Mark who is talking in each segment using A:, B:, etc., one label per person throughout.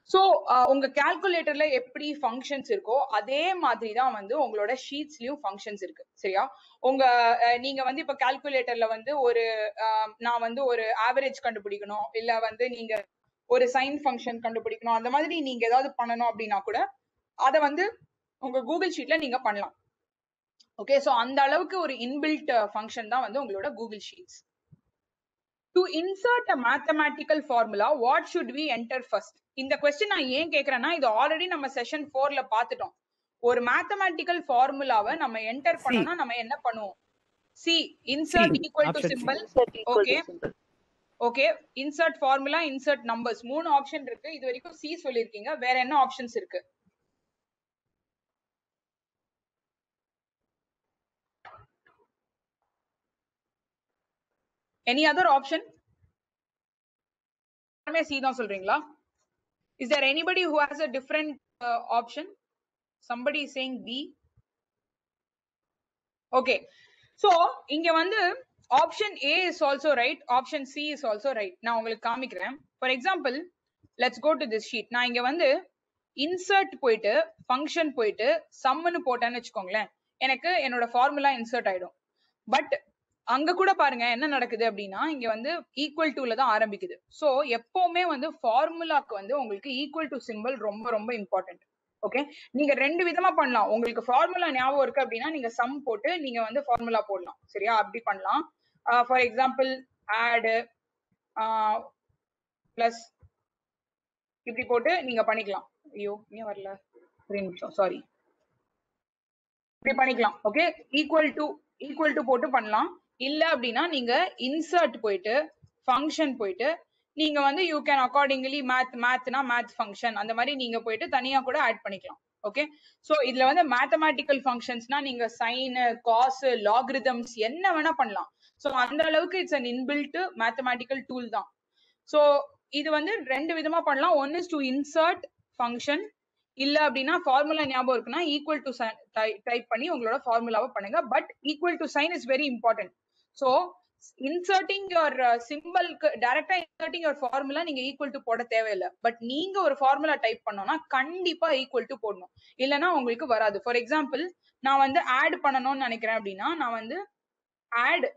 A: So உங்க கால்குலேட்டர்ல எப்படி functions இருக்கோ அதே மாதிரி தான் வந்து உங்களோட ஷீட்ஸ்லயும் ஃபங்க்ஷன்ஸ் இருக்கு சரியா உங்க அஹ், நீங்க வந்து இப்ப கால்குலேட்டர்ல வந்து ஒரு அஹ், நான் வந்து ஒரு ஆவரேஜ் கண்டுபிடிக்கணும் இல்ல வந்து நீங்க ஒரு சைன் ஃபங்க்ஷன் கண்டுபிடிக்கணும் அந்த மாதிரி நீங்க ஏதாவது பண்ணணும் அப்படின்னா கூட அதை வந்து உங்க கூகுள் ஷீட்ல நீங்க பண்ணலாம் ஓகே ஸோ அந்த அளவுக்கு ஒரு இன்பில்ட் ஃபங்க்ஷன் தான் வந்து உங்களோட Google sheets to insert a mathematical formula what should we enter first இந்த கொஸ்டின் நான் ஏன் கேக்குறேன்னா இது ஆல்ரெடி நம்ம செஷன் ஃபோர்ல பார்த்துட்டோம் ஒரு மேத்தமேட்டிக்கல் ஃபார்முலாவை நம்ம என்டர் பண்ணோம்னா நம்ம என்ன பண்ணுவோம் C insert equal to
B: Option C.
A: Simple
C: Insert equal to
A: Okay.
C: symbol.
A: Okay insert formula insert numbers மூணு ஆப்ஷன் இருக்கு இது வரைக்கும் சி சொல்லிருக்கீங்க வேற என்ன ஆப்ஷன்ஸ் இருக்கு எனி அதர் ஆப்ஷன் எல்லாமே சி தான் சொல்றீங்களா is there anybody who has a different option somebody is saying b okay so இங்க வந்து option A is also right option C is also right நான் உங்களுக்கு காமிக்கிறேன் for example let's go to this sheet நான் இங்க வந்து insert போயிட்டு function போயிட்டு சம்னு போட்டேன்னு வச்சுக்கோங்களேன் எனக்கு என்னோட ஃபார்முலா இன்சர்ட் ஆயிடும் பட் அங்க கூட பாருங்க என்ன நடக்குது அப்படின்னா இங்க வந்து ஈக்குவல் டுல தான் ஆரம்பிக்குது சோ எப்பவுமே வந்து ஃபார்முலாக்கு வந்து உங்களுக்கு ஈக்குவல் டு சிம்பிள் ரொம்ப ரொம்ப இம்பார்ட்டன்ட் ஓகே நீங்க ரெண்டு விதமா பண்ணலாம் உங்களுக்கு ஃபார்முலா ஞாபகம் இருக்கு அப்படின்னா நீங்க சம் போட்டு நீங்க வந்து ஃபார்முலா போடலாம் சரியா அப்படி பண்ணலாம் ஃபார் எக்ஸாம்பிள் ஆடு பிளஸ் இப்படி போட்டு நீங்க பண்ணிக்கலாம் ஐயோ ஏன் வரல ஒரு நிமிஷம் சாரி இப்படி பண்ணிக்கலாம் okay equal to equal to போட்டு பண்ணலாம் இல்ல அப்படின்னா நீங்க இன்சர்ட் போயிட்டு ஃபங்க்ஷன் போயிட்டு நீங்க வந்து யூ கேன் அக்கார்டிங்லி மேத் மேத்னா மேத் ஃபங்க்ஷன் அந்த மாதிரி நீங்க போயிட்டு தனியா கூட ஆட் பண்ணிக்கலாம் ஓகே சோ இதுல வந்து மேத்தமேட்டிக்கல் ஃபங்க்ஷன்ஸ்னா நீங்க சைனு காஸ் லாகிரிதம்ஸ் என்ன வேணா பண்ணலாம் சோ அந்த அளவுக்கு it's an inbuilt mathematical tool தான் சோ இது வந்து ரெண்டு விதமா பண்ணலாம் one is to insert function இல்ல அப்படின்னா ஃபார்முலா ஞாபகம் இருக்குன்னா ஈக்குவல் டு டைப் பண்ணி உங்களோட ஃபார்முலாவை பண்ணுங்க but equal to sign is very important so inserting your சிம்பிள்க்கு டைரக்டா இன்சர்ட்டிங் யுவர் ஃபார்முலா நீங்க ஈக்குவல் டு போட தேவையில்லை பட் நீங்க ஒரு ஃபார்முலா டைப் பண்ணோம்னா கண்டிப்பா ஈக்குவல் டு போடணும் இல்லைன்னா உங்களுக்கு வராது ஃபார் எக்ஸாம்பிள் நான் வந்து ஆட் பண்ணணும்னு நினைக்கிறேன் அப்படின்னா நான் வந்து ஆட்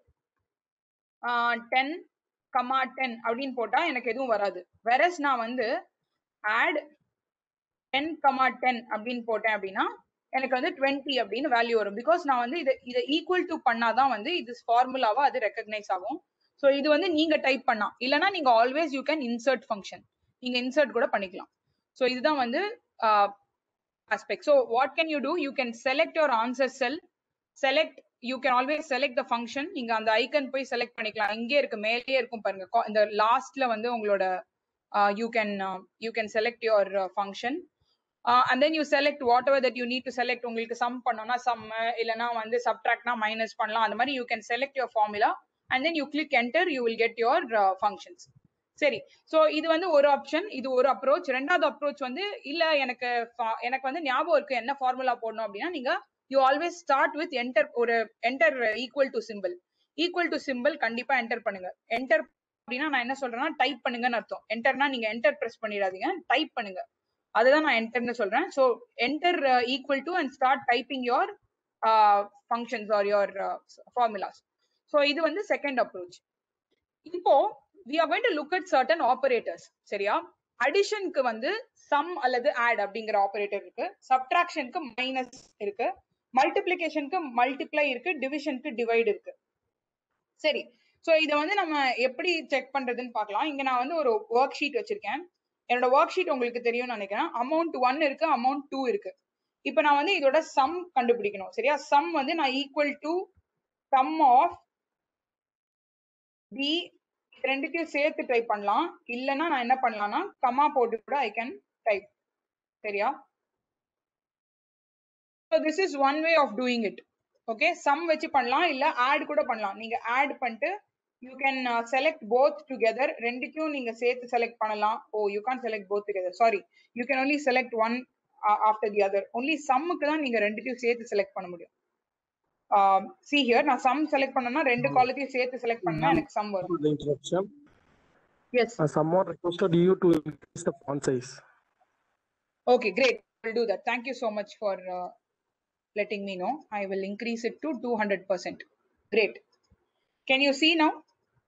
A: டென் கமா டென் அப்படின்னு போட்டா எனக்கு எதுவும் வராது வெரஸ் நான் வந்து ஆட் டென் கமா டென் அப்படின்னு போட்டேன் அப்படின்னா எனக்கு வந்து டுவெண்ட்டி அப்படின்னு வேல்யூ வரும் பிகாஸ் நான் வந்து இதை இதை ஈக்குவல் டு பண்ணாதான் வந்து இது ஃபார்முலாவா அது ரெக்கக்னைஸ் ஆகும் ஸோ இது வந்து நீங்க டைப் பண்ணா இல்லைன்னா நீங்க always you can insert function நீங்க இன்சர்ட் கூட பண்ணிக்கலாம் ஸோ இதுதான் வந்து aspect. So what can you do? You can select your answer cell. Select, you can always select the function. நீங்க அந்த ஐக்கன் போய் செலக்ட் பண்ணிக்கலாம் இங்கே இருக்கு மேலேயே இருக்கும் பாருங்க Co- இந்த லாஸ்ட்ல வந்து உங்களோட you can you can select your function and then you select whatever that you need to select உங்களுக்கு சம் பண்ணோம்னா சம் இல்லைன்னா வந்து சப்ட்ராக்ட்னா மைனஸ் பண்ணலாம் அந்த மாதிரி you can select your formula and then you click enter you will get your functions சரி so இது வந்து ஒரு ஆப்ஷன் இது ஒரு அப்ரோச் ரெண்டாவது அப்ரோச் வந்து இல்ல எனக்கு fa- எனக்கு வந்து ஞாபகம் இருக்கு என்ன ஃபார்முலா போடணும் அப்படின்னா நீங்க you always start with enter ஒரு enter equal to simple equal to simple கண்டிப்பா என்டர் பண்ணுங்க என்டர் அப்படின்னா நான் என்ன சொல்றேன்னா டைப் பண்ணுங்கன்னு அர்த்தம் என்டர்னா நீங்க என்டர் பிரஸ் பண்ணிடாதீங்க டைப் பண்ணுங்க அதுதான் நான் என்டர்னு சொல்றேன் so enter equal to and start typing your functions or your formulas so இது வந்து செகண்ட் அப்ரோச் இப்போ we are going to look at certain operators சரியா அடிஷனுக்கு வந்து சம் அல்லது ஆட் அப்படிங்கிற ஆபரேட்டர் இருக்கு சப்ட்ராக்ஷனுக்கு மைனஸ் இருக்கு மல்டிப்ளிகேஷனுக்கு மல்டிப்ளை இருக்கு டிவிஷனுக்கு டிவைட் இருக்கு சரி சோ இத வந்து நம்ம எப்படி செக் பண்றதுன்னு பார்க்கலாம் இங்க நான் வந்து ஒரு ஒர்க் ஷீட் வச்சிருக்கேன் என்னோட ஒர்க் ஷீட் உங்களுக்கு தெரியும்னு நினைக்கிறேன் அமௌண்ட் ஒன் இருக்கு அமௌண்ட் டூ இருக்கு இப்போ நான் வந்து இதோட சம் கண்டுபிடிக்கணும் சரியா சம் வந்து நான் equal to sum of B ரெண்டுத்தையும் சேர்த்து டைப் பண்ணலாம் இல்லைன்னா நான் என்ன பண்ணலாம்னா கமா போட்டு கூட ஐ கேன் டைப் சரியா so this is one way of doing it okay sum வச்சு பண்ணலாம் இல்ல ஆட் கூட பண்ணலாம் நீங்க ஆட் பண்ணிட்டு you can select both together ரெண்டுத்தையும் நீங்க சேர்த்து செலக்ட் பண்ணலாம் oh you can't select both together sorry you can only select one after the other only சம்முக்கு தான் நீங்க ரெண்டுத்தையும் சேர்த்து செலக்ட் பண்ண முடியும் சி ஹியர் நான் சம் செலக்ட் பண்ணனா ரெண்டு காலத்தையும் சேர்த்து செலக்ட் பண்ணா எனக்கு சம் வரும்
B: the interruption.
A: Yes
B: Uh, someone requested you to increase the font size.
A: Okay, great. I'll do that. Thank you so much for uh, letting me know. I will increase it to 200%. Great. Can you see now?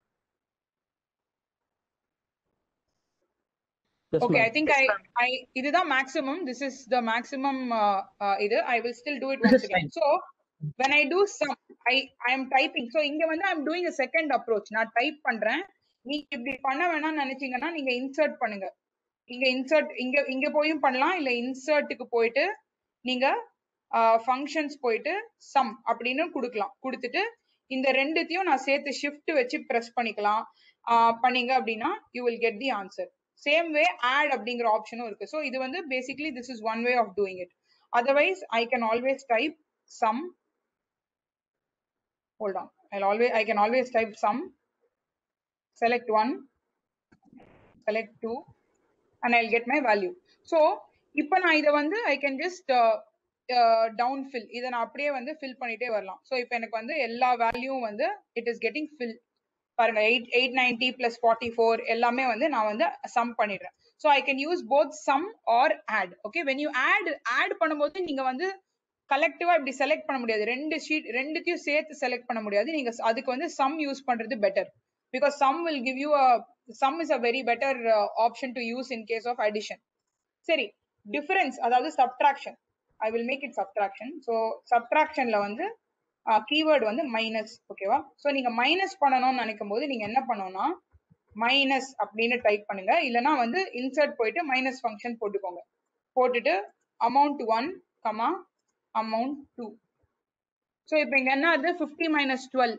B: Yes,
A: Okay,
B: ma'am.
A: I think I, I, இதுதான் maximum. This is the maximum uh, uh, இது. I will still do it
B: This
A: once
B: is
A: again.
B: fine.
A: So, when I do sum, I, I am typing. So, இங்க வந்து I'm doing a second approach. நான் type பண்றேன். நீங்க இப்படி பண்ண வேணாம்னு நினைச்சீங்கன்னா நீங்க insert பண்ணுங்க. இங்க insert இங்க இங்க போயும் பண்ணலாம் இல்ல இன்சர்ட்டுக்கு போயிட்டு நீங்க ஃபங்க்ஷன்ஸ் போயிட்டு சம் அப்படின்னு கொடுக்கலாம் கொடுத்துட்டு இந்த ரெண்டுத்தையும் நான் சேர்த்து ஷிஃப்ட் வச்சு பிரஸ் பண்ணிக்கலாம் ஆஹ் பண்ணீங்க அப்படின்னா you will get the answer same way add அப்படிங்கிற ஆப்ஷனும் இருக்கு ஸோ இது வந்து basically this is one way of doing it otherwise I can always type sum hold on i'll always i can always type sum select one select two and I'll get my value. So இப்போ நான் இதை வந்து I can just down fill இதை நான் அப்படியே வந்து fill பண்ணிட்டே வரலாம் ஸோ இப்போ எனக்கு வந்து எல்லா வேல்யூவும் வந்து இட் இஸ் கெட்டிங் ஃபில் பாருங்க eight eight ninety plus forty four எல்லாமே வந்து நான் வந்து சம் பண்ணிடுறேன் so I can use both sum or add okay when you add add பண்ணும்போது நீங்க வந்து கலெக்டிவா இப்படி செலக்ட் பண்ண முடியாது ரெண்டு ஷீட் ரெண்டுத்தையும் சேர்த்து செலக்ட் பண்ண முடியாது நீங்க அதுக்கு வந்து சம் யூஸ் பண்றது better because sum will give you a sum is a very better uh, option to use in case of addition சரி difference அதாவது subtraction i will make it subtraction so subtractionல வந்து கீவேர்டு வந்து minus ஓகேவா so நீங்க minus பண்ணணும்னு நினைக்கும் போது நீங்க என்ன பண்ணணும்னா மைனஸ் அப்படின்னு டைப் பண்ணுங்க இல்லைன்னா வந்து இன்சர்ட் போயிட்டு மைனஸ் ஃபங்க்ஷன் போட்டுக்கோங்க போட்டுட்டு amount one comma amount two so இப்போ இங்க என்ன ஆகுது fifty minus twelve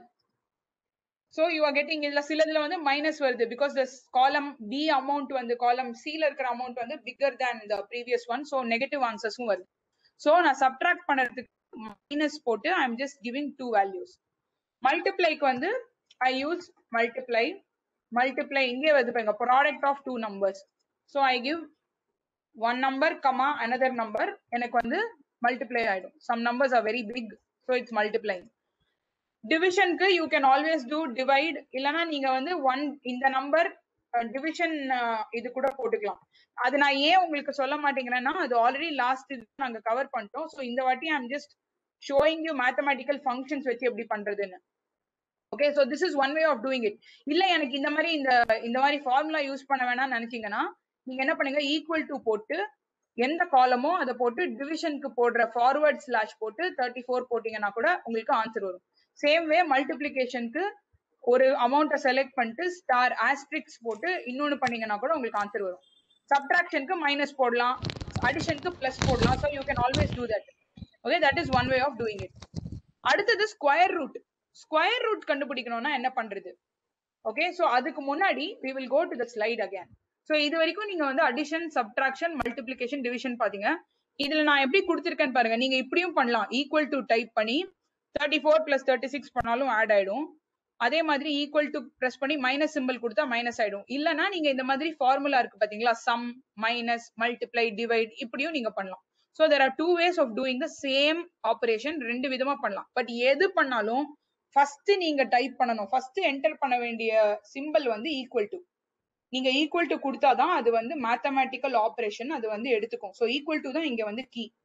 A: so you are getting இதுல சிலதுல வந்து மைனஸ் வருது பிகாஸ் த காலம் பி அமௌண்ட் வந்து காலம் சில இருக்கிற அமௌண்ட் வந்து bigger than the previous one so negative ஆன்சர்ஸும் வருது ஸோ நான் சப்ட்ராக்ட் பண்ணுறதுக்கு மைனஸ் போட்டு I am just giving two values மல்டிப்ளைக்கு வந்து ஐ யூஸ் மல்டிப்ளை மல்டிப்ளை இங்கே வருது பாருங்க product of two numbers so I give one number comma another number எனக்கு வந்து மல்டிப்ளை ஆயிடும் some numbers are very big so it's multiplying டிவிஷனுக்கு you can always do divide இல்லைன்னா நீங்க வந்து ஒன் இந்த நம்பர் டிவிஷன் இது கூட போட்டுக்கலாம் அது நான் ஏன் உங்களுக்கு சொல்ல மாட்டேங்கிறேன்னா அது ஆல்ரெடி லாஸ்ட் இது நாங்க கவர் பண்ணிட்டோம் ஸோ இந்த வாட்டி I'm just showing you mathematical functions வச்சு எப்படி பண்றதுன்னு okay so this is one way of doing it இல்ல எனக்கு இந்த மாதிரி இந்த இந்த மாதிரி ஃபார்முலா யூஸ் பண்ண வேணாம்னு நினைச்சீங்கன்னா நீங்க என்ன பண்ணுங்க ஈக்குவல் டு போட்டு எந்த காலமோ அதை போட்டு டிவிஷனுக்கு போடுற ஃபார்வர்ட் ஸ்லாஷ் போட்டு தேர்ட்டி ஃபோர் போட்டீங்கன்னா கூட உங்களுக்கு ஆன்சர் வரும் சேம் வே மல்டிப்ளிகேஷனுக்கு ஒரு அமௌண்ட்டை செலக்ட் பண்ணிட்டு ஸ்டார் ஆஸ்ட்ரிக்ஸ் போட்டு இன்னொன்னு பண்ணீங்கன்னா கூட உங்களுக்கு ஆன்சர் வரும் சப்ட்ராக்ஷனுக்கு மைனஸ் போடலாம் அடிஷனுக்கு பிளஸ் போடலாம் so you can always do that okay that is one way of doing it அடுத்தது ஸ்கொயர் ரூட் ஸ்கொயர் ரூட் கண்டுபிடிக்கணும்னா என்ன பண்றது ஓகே ஸோ அதுக்கு முன்னாடி we will go to the slide again so இது வரைக்கும் நீங்க வந்து அடிஷன் சப்ட்ராக்ஷன் மல்டிப்ளிகேஷன் டிவிஷன் பாத்தீங்க இதுல நான் எப்படி கொடுத்துருக்கேன்னு பாருங்க நீங்க இப்படியும் பண்ணலாம் ஈக்குவல் டு டைப் பண்ணி thirty four plus thirty six பண்ணாலும் ஆட் ஆயிடும் அதே மாதிரி ஈக்குவல் டு பிரஸ் பண்ணி மைனஸ் சிம்பிள் கொடுத்தா மைனஸ் ஆயிடும் இல்லைன்னா நீங்க இந்த மாதிரி ஃபார்முலா இருக்கு பாத்தீங்களா சம் மைனஸ் மல்டிப்ளை டிவைட் இப்படியும் நீங்க பண்ணலாம் so there are two ways of doing the same operation ரெண்டு விதமா பண்ணலாம் பட் எது பண்ணாலும் ஃபர்ஸ்ட் நீங்க டைப் பண்ணணும் ஃபர்ஸ்ட் என்டர் பண்ண வேண்டிய சிம்பிள் வந்து ஈக்குவல் டு நீங்க ஈக்குவல் டு கொடுத்தாதான் அது வந்து மேத்தமேட்டிக்கல் ஆப்ரேஷன் அது வந்து எடுத்துக்கும் ஸோ ஈக்குவல் டு தான் இங்க வந்து கீ